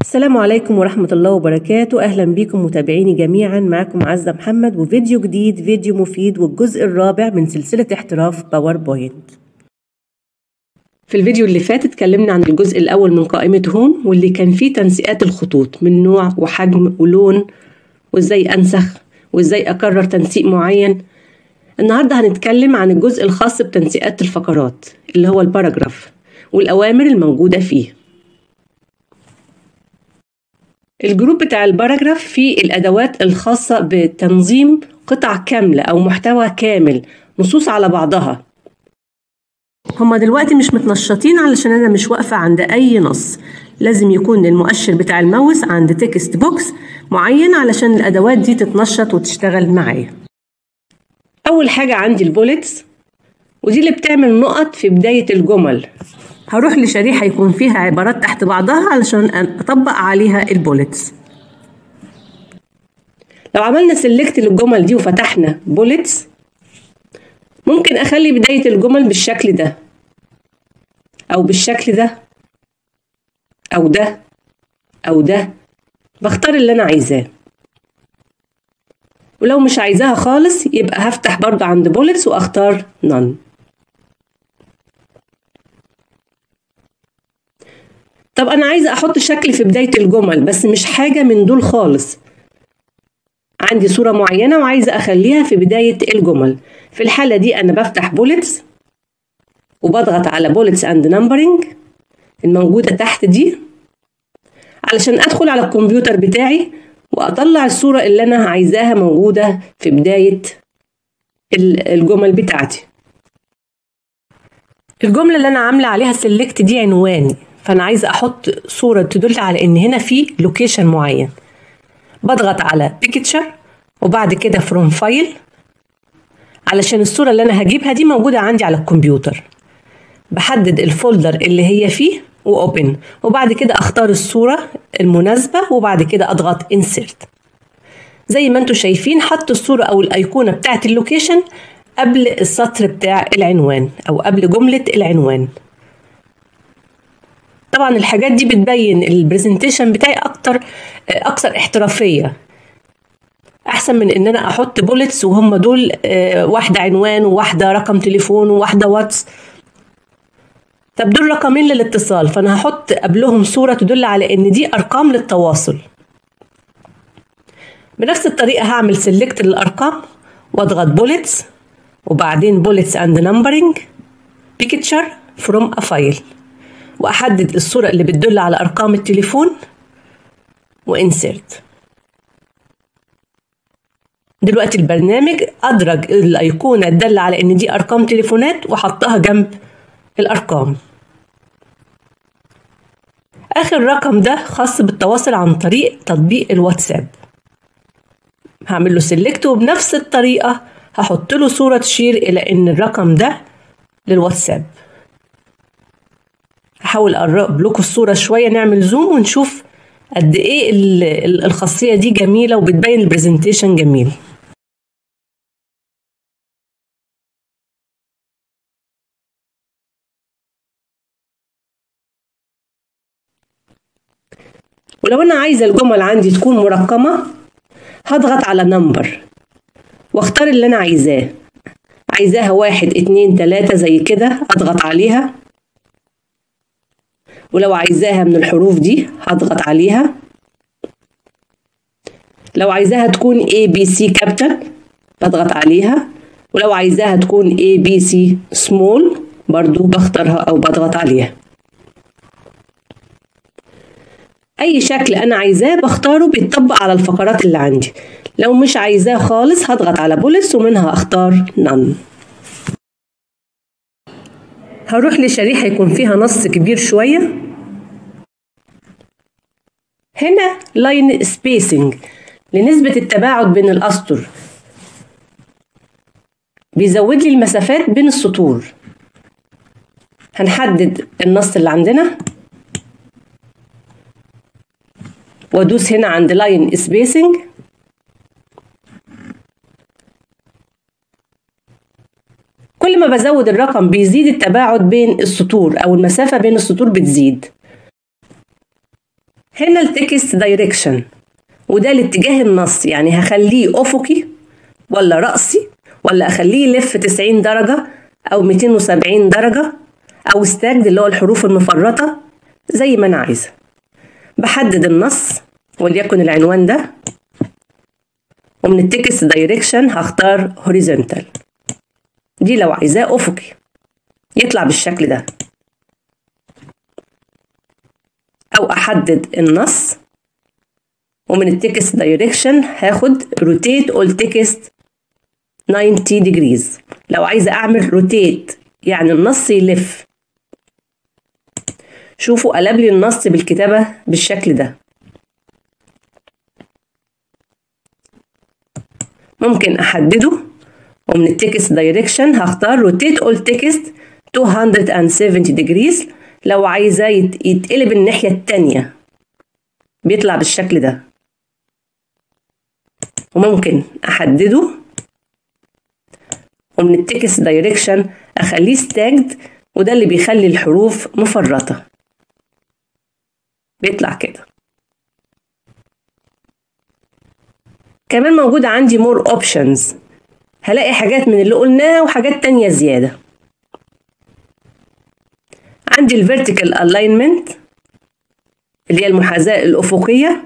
السلام عليكم ورحمة الله وبركاته أهلا بكم متابعيني جميعا معكم عزة محمد وفيديو جديد فيديو مفيد والجزء الرابع من سلسلة احتراف باوربوينت في الفيديو اللي فات اتكلمنا عن الجزء الأول من قائمة هوم واللي كان فيه تنسيقات الخطوط من نوع وحجم ولون وازاي أنسخ وازاي أكرر تنسيق معين النهاردة هنتكلم عن الجزء الخاص بتنسيقات الفقرات اللي هو الباراجراف والأوامر الموجودة فيه الجروب بتاع الباراجراف فيه الأدوات الخاصة بتنظيم قطع كاملة أو محتوى كامل نصوص على بعضها هما دلوقتي مش متنشطين علشان أنا مش واقفة عند أي نص لازم يكون المؤشر بتاع الماوس عند تكست بوكس معين علشان الأدوات دي تتنشط وتشتغل معايا أول حاجة عندي البوليتس ودي اللي بتعمل نقط في بداية الجمل هروح لشريحة يكون فيها عبارات تحت بعضها علشان أطبق عليها البوليتس لو عملنا سيلكت للجمل دي وفتحنا بوليتس ممكن أخلي بداية الجمل بالشكل ده أو بالشكل ده أو ده أو ده بختار اللي أنا عايزاه ولو مش عايزاها خالص يبقى هفتح برضو عند بوليتس وأختار none طب أنا عايزة أحط شكل في بداية الجمل بس مش حاجة من دول خالص عندي صورة معينة وعايزة أخليها في بداية الجمل في الحالة دي أنا بفتح بوليتس وبضغط على بوليتس أند نمبرينج الموجودة تحت دي علشان أدخل على الكمبيوتر بتاعي وأطلع الصورة اللي أنا عايزاها موجودة في بداية الجمل بتاعتي الجملة اللي أنا عاملة عليها سيلكت دي عنواني فانا عايزه احط صوره تدل على ان هنا في لوكيشن معين بضغط على بيكتشر وبعد كده فروم فايل علشان الصوره اللي انا هجيبها دي موجوده عندي على الكمبيوتر بحدد الفولدر اللي هي فيه واوبن وبعد كده اختار الصوره المناسبه وبعد كده اضغط انسيرت زي ما انتم شايفين حط الصوره او الايقونه بتاعه اللوكيشن قبل السطر بتاع العنوان او قبل جمله العنوان طبعا الحاجات دي بتبين البرزنتيشن بتاعي اكتر اكثر احترافيه احسن من ان انا احط بوليتس وهم دول واحده عنوان وواحده رقم تليفون وواحده واتس طب دول رقمين للاتصال فانا هحط قبلهم صوره تدل على ان دي ارقام للتواصل بنفس الطريقه هعمل سيلكت للارقام واضغط بوليتس وبعدين بوليتس اند نمبرينج بيكتشر فروم ا فايل واحدد الصورة اللي بتدل على ارقام التليفون وانسرت دلوقتي البرنامج ادرج الايقونة تدل على ان دي ارقام تليفونات وحطها جنب الارقام اخر رقم ده خاص بالتواصل عن طريق تطبيق الواتساب هعمل له سيلكت وبنفس الطريقة هحط له صورة تشير الى ان الرقم ده للواتساب هحاول اقرب لكم الصوره شويه نعمل زوم ونشوف قد ايه الخاصيه دي جميله وبتبين البرزنتيشن جميل ولو انا عايزه الجمل عندي تكون مرقمه هضغط على نمبر واختار اللي انا عايزاه عايزاها واحد اتنين تلاتة زي كده اضغط عليها ولو عايزاها من الحروف دي هضغط عليها لو عايزاها تكون A B C كابيتال بضغط عليها ولو عايزاها تكون A B C small برضو بختارها أو بضغط عليها أي شكل أنا عايزاه بختاره بيتطبق على الفقرات اللي عندي لو مش عايزاه خالص هضغط على بوليس ومنها أختار none هروح لشريحة يكون فيها نص كبير شوية هنا لاين سبيسنج لنسبة التباعد بين الأسطر بيزود لي المسافات بين السطور هنحدد النص اللي عندنا وادوس هنا عند لاين سبيسنج كل ما بزود الرقم بيزيد التباعد بين السطور أو المسافة بين السطور بتزيد هنا التكست دايركشن وده الاتجاه النص يعني هخليه افقي ولا رأسي ولا اخليه يلف 90 درجة او 270 درجة او ستاجد اللي هو الحروف المفرطة زي ما انا عايزة بحدد النص وليكن العنوان ده ومن التكست دايركشن هختار هوريزونتال دي لو عايزاه افقي يطلع بالشكل ده او احدد النص ومن التكست دايركشن هاخد روتيت اول تكست 90 degrees لو عايزه اعمل روتيت يعني النص يلف شوفوا قلب لي النص بالكتابه بالشكل ده ممكن احدده ومن التكست دايركشن هختار روتيت اول تكست 270 degrees لو عايزاه يتقلب الناحية التانية بيطلع بالشكل ده وممكن أحدده ومن التكست دايركشن أخليه ستاجد وده اللي بيخلي الحروف مفرطة بيطلع كده كمان موجود عندي more options هلاقي حاجات من اللي قلناها وحاجات تانية زيادة عندي الفيرتيكال الاينمنت اللي هي المحاذاة الأفقية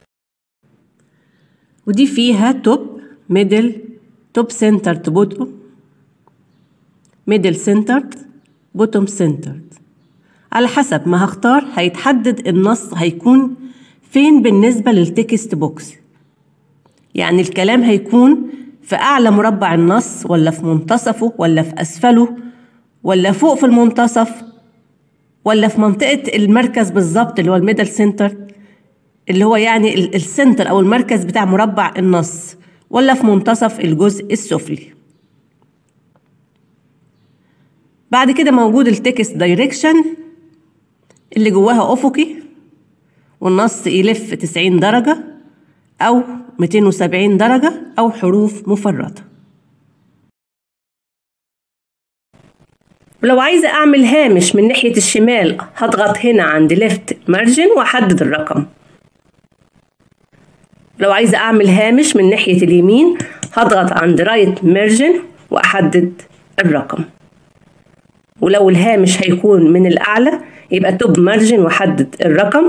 ودي فيها توب ميدل توب سنترد بوتوم ميدل سنترد بوتوم سنترد على حسب ما هختار هيتحدد النص هيكون فين بالنسبة للتكست بوكس يعني الكلام هيكون في أعلى مربع النص ولا في منتصفه ولا في أسفله ولا فوق في المنتصف ولا في منطقة المركز بالظبط اللي هو الميدل سنتر اللي هو يعني السنتر أو المركز بتاع مربع النص ولا في منتصف الجزء السفلي بعد كده موجود التكست دايركشن اللي جواها أفقي والنص يلف 90 درجة أو 270 درجة أو حروف مفرطة ولو عايزة أعمل هامش من ناحية الشمال هضغط هنا عند ليفت مارجن وأحدد الرقم لو عايزة أعمل هامش من ناحية اليمين هضغط عند رايت مارجن وأحدد الرقم ولو الهامش هيكون من الأعلى يبقى توب مارجن وأحدد الرقم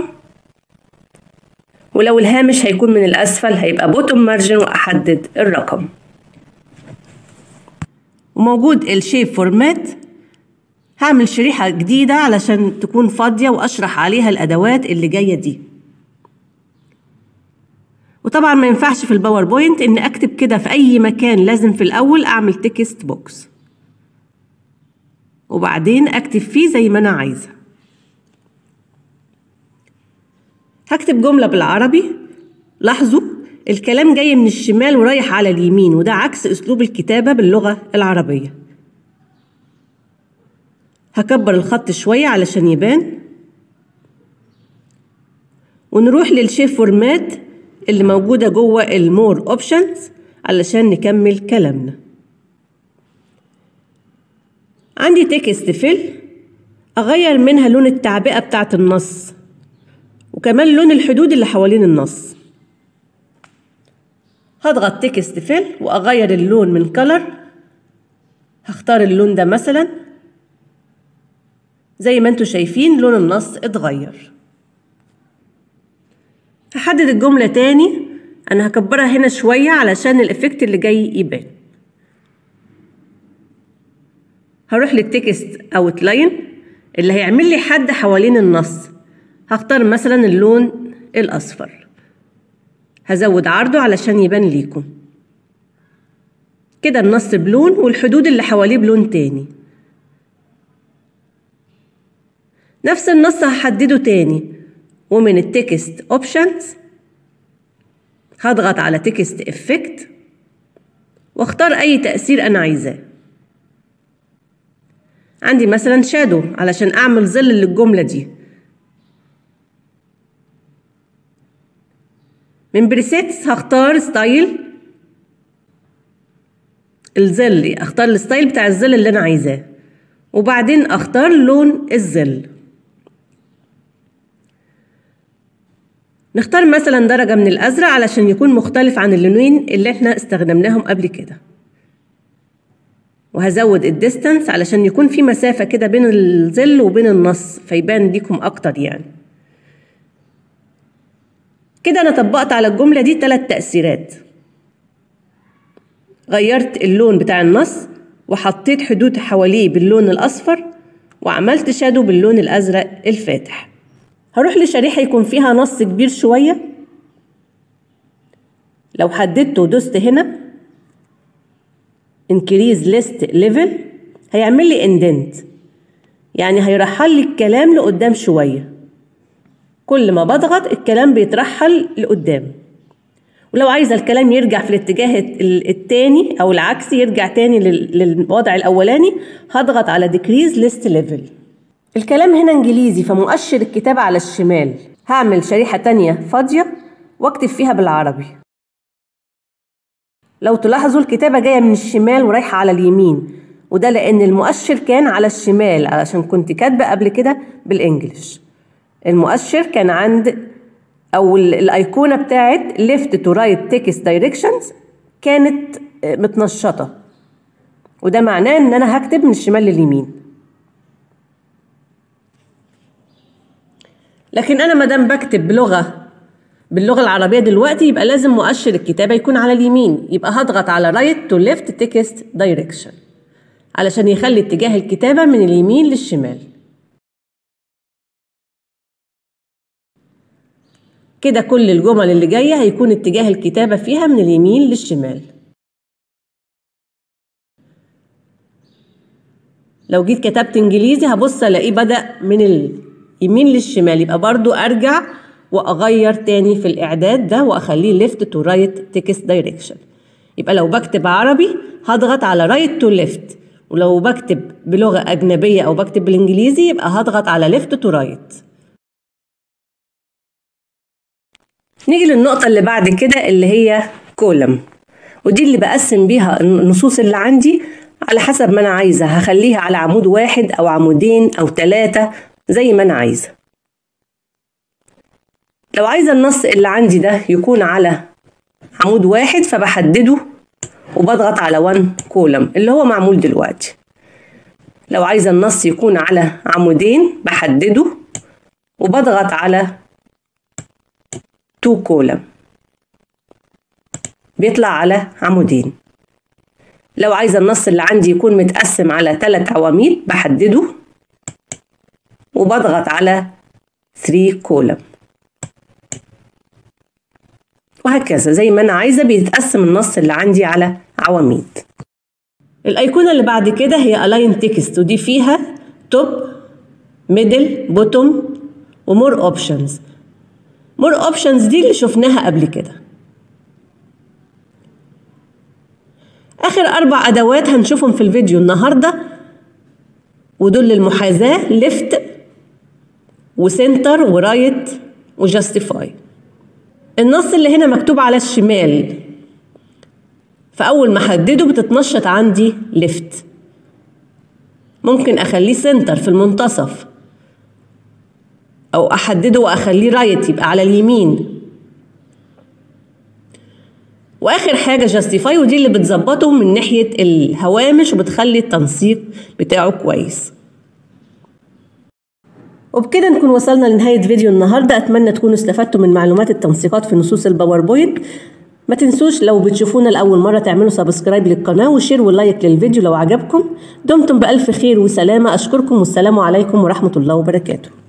ولو الهامش هيكون من الأسفل هيبقى بوتوم مارجن وأحدد الرقم وموجود الشيب فورمات هعمل شريحة جديدة علشان تكون فاضية وأشرح عليها الأدوات اللي جاية دي وطبعا ما ينفعش في الباوربوينت إن أكتب كده في أي مكان لازم في الأول أعمل تكست بوكس وبعدين أكتب فيه زي ما أنا عايزة هكتب جملة بالعربي لاحظوا الكلام جاي من الشمال ورايح على اليمين وده عكس أسلوب الكتابة باللغة العربية هكبر الخط شوية علشان يبان ونروح للشيب فورمات اللي موجودة جوه المور اوبشنز علشان نكمل كلامنا عندي تكست فيل أغير منها لون التعبئة بتاعة النص وكمان لون الحدود اللي حوالين النص هضغط تكست فيل وأغير اللون من كلر هختار اللون ده مثلا زي ما انتوا شايفين لون النص اتغير هحدد الجملة تاني أنا هكبرها هنا شوية علشان الإفكت اللي جاي يبان هروح للتكست اوتلاين اللي هيعمل لي حد حوالين النص هختار مثلا اللون الأصفر هزود عرضه علشان يبان ليكم كده النص بلون والحدود اللي حواليه بلون تاني نفس النص هحدده تاني ومن التكست اوبشنز هضغط على تكست افكت واختار اي تأثير انا عايزاه عندي مثلا شادو علشان اعمل ظل للجملة دي من بريسيتس هختار ستايل الظل اختار الستايل بتاع الظل اللي انا عايزاه وبعدين اختار لون الظل نختار مثلا درجة من الأزرق علشان يكون مختلف عن اللونين اللي احنا استخدمناهم قبل كده وهزود الديستانس علشان يكون في مسافة كده بين الظل وبين النص فيبان ليكم أكتر يعني كده أنا طبقت على الجملة دي ثلاث تأثيرات غيرت اللون بتاع النص وحطيت حدود حواليه باللون الأصفر وعملت شادو باللون الأزرق الفاتح هروح لشريحة يكون فيها نص كبير شوية لو حددته ودوست هنا increase list level هيعمل لي indent يعني هيرحل لي الكلام لقدام شوية كل ما بضغط الكلام بيترحل لقدام ولو عايزة الكلام يرجع في الاتجاه التاني أو العكسي يرجع تاني للوضع الأولاني هضغط على decrease list level الكلام هنا إنجليزي فمؤشر الكتابة على الشمال هعمل شريحة تانية فاضية واكتب فيها بالعربي لو تلاحظوا الكتابة جاية من الشمال ورايحة على اليمين وده لأن المؤشر كان على الشمال علشان كنت كاتبة قبل كده بالإنجلش المؤشر كان عند أو الأيقونة بتاعت left to right text directions كانت متنشطة وده معناه إن أنا هكتب من الشمال لليمين لكن أنا مادام بكتب بلغة باللغة العربية دلوقتي يبقى لازم مؤشر الكتابة يكون على اليمين يبقى هضغط على right to left text direction علشان يخلي اتجاه الكتابة من اليمين للشمال كده كل الجمل اللي جاية هيكون اتجاه الكتابة فيها من اليمين للشمال لو جيت كتبت انجليزي هبص الاقيه بدأ من اليمين للشمال يبقى برضو ارجع واغير تاني في الاعداد ده واخليه left to right text direction يبقى لو بكتب عربي هضغط على right to left ولو بكتب بلغة أجنبية أو بكتب بالإنجليزي يبقى هضغط على left to right نيجي للنقطة اللي بعد كده اللي هي كولم ودي اللي بقسم بيها النصوص اللي عندي على حسب ما أنا عايزة هخليها على عمود واحد أو عمودين أو ثلاثة زي ما أنا عايزة لو عايزة النص اللي عندي ده يكون على عمود واحد فبحدده وبضغط على 1 كولم اللي هو معمول دلوقتي لو عايزة النص يكون على عمودين بحدده وبضغط على 2 كولم بيطلع على عمودين لو عايزة النص اللي عندي يكون متقسم على 3 عواميد بحدده وبضغط على 3 كولم وهكذا زي ما أنا عايزة بيتقسم النص اللي عندي على عواميد الأيقونة اللي بعد كده هي Align Text ودي فيها توب ميدل بوتوم ومور اوبشنز مور اوبشنز دي اللي شفناها قبل كده آخر أربع أدوات هنشوفهم في الفيديو النهاردة ودول للمحاذاة ليفت وسنتر ورايت وجاستيفاي النص اللي هنا مكتوب على الشمال فأول ما أحدده بتتنشط عندي ليفت ممكن أخليه سنتر في المنتصف أو أحدده وأخليه رايت يبقى على اليمين واخر حاجه جاستيفاي ودي اللي بتظبطه من ناحيه الهوامش وبتخلي التنسيق بتاعه كويس وبكده نكون وصلنا لنهاية فيديو النهاردة أتمنى تكونوا استفدتوا من معلومات التنسيقات في نصوص الباوربوينت ما تنسوش لو بتشوفونا لأول مرة تعملوا سبسكرايب للقناة وشير ولايك للفيديو لو عجبكم دمتم بألف خير وسلامة أشكركم والسلام عليكم ورحمة الله وبركاته